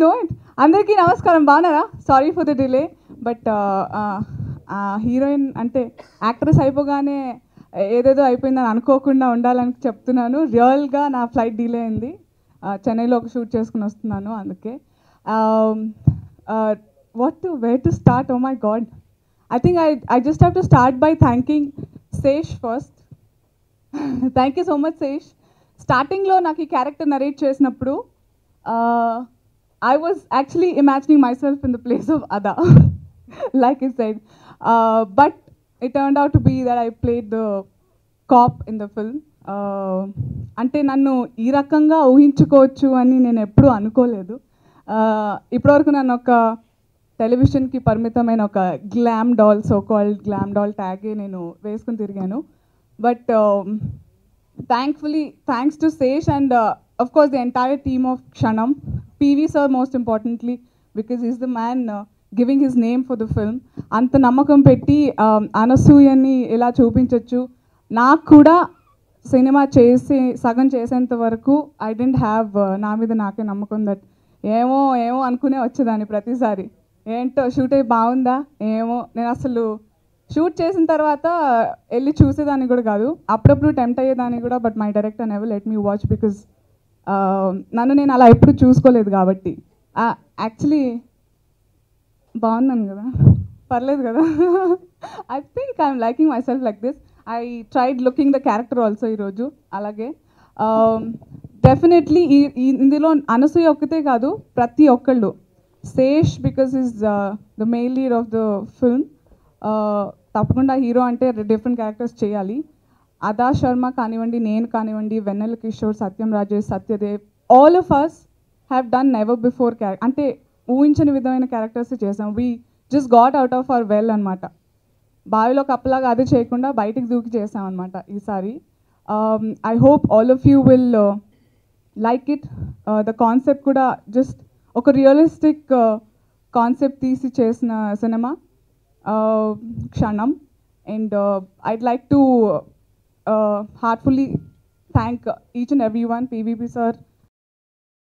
no it అందరికీ నమస్కారం బాగున్నారా sorry for the delay but heroine అంటే యాక్ట్రెస్ అయిపోగానే ఏదేదో అయిపోయిందని అనుకోకుండా ఉండాలని చెప్తున్నాను రియల్గా నా ఫ్లైట్ డిలే అయింది Uh, చెన్నైలో ఒక షూట్ చేసుకుని వస్తున్నాను అందుకే what to way to start oh my god I think I I just have to start by thanking Sesh first thank you so much Sesh స్టార్టింగ్లో నాకు ఈ క్యారెక్టర్ నరేట్ చేసినప్పుడు I was actually imagining myself in the place of Adah like it side but it turn out to be that I played the cop in the film అంటే నన్ను ఈ రకంగా ఊహించుకోవచ్చు అని నేను ఎప్పుడూ అనుకోలేదు Uh, ఇప్పటివరకు నన్ను ఒక టెలివిజన్కి పరిమితమైన ఒక glam doll so called glam doll ట్యాగే నేను వేసుకుని తిరిగాను but thankfully thanks to Sesh and of course the entire team of Kshanam PV sir most importantly because is the man giving his name for the film అంత నమ్మకం పెట్టి um, అనసూయని ఇలా చూపించవచ్చు నాకు కూడా సినిమా చేసి సగం చేసేంత వరకు ఐ డెంట్ హ్యావ్ నా మీద నాకే నమ్మకం దట్ ఏమో ఏమో అనుకునే వచ్చేదాన్ని ప్రతిసారి ఏంటో షూట్ అయ్యి బాగుందా ఏమో నేను అసలు షూట్ చేసిన తర్వాత వెళ్ళి చూసేదాన్ని కూడా కాదు అప్పుడప్పుడు టెంప్ట్ అయ్యేదాన్ని కూడా but my director never let me watch because నన్ను నేను అలా ఎప్పుడు చూసుకోలేదు కాబట్టి యాక్చువల్లీ బాగున్నాను కదా పర్లేదు కదా I think I'm liking myself like this I tried looking the character also ఈరోజు అలాగే డెఫినెట్లీ ఈ ఈ- ఇందులో అనసూయ ఒక్కతే కాదు ప్రతి ఒక్కళ్ళు Sesh because is the main lead of the film తప్పకుండా హీరో అంటే డిఫరెంట్ క్యారెక్టర్స్ చేయాలి అదా శర్మ కానివ్వండి నేను కానివ్వండి Vennela Kishore Satyam Rajesh Satyadev all of us have done never before క్యారె అంటే ఊహించని విధమైన క్యారెక్టర్స్ చేసాం we just got out of our well అనమాట బావిలో కప్పలాగా అది చేయకుండా బయటికి దూకి చేసాం అనమాట ఈసారి I hope all of you will like it the concept కూడా జస్ట్ ఒక రియలిస్టిక్ కాన్సెప్ట్ తీసి చేసిన cinema Kshanam and I'd like to heartfully thank each and every one PVP sir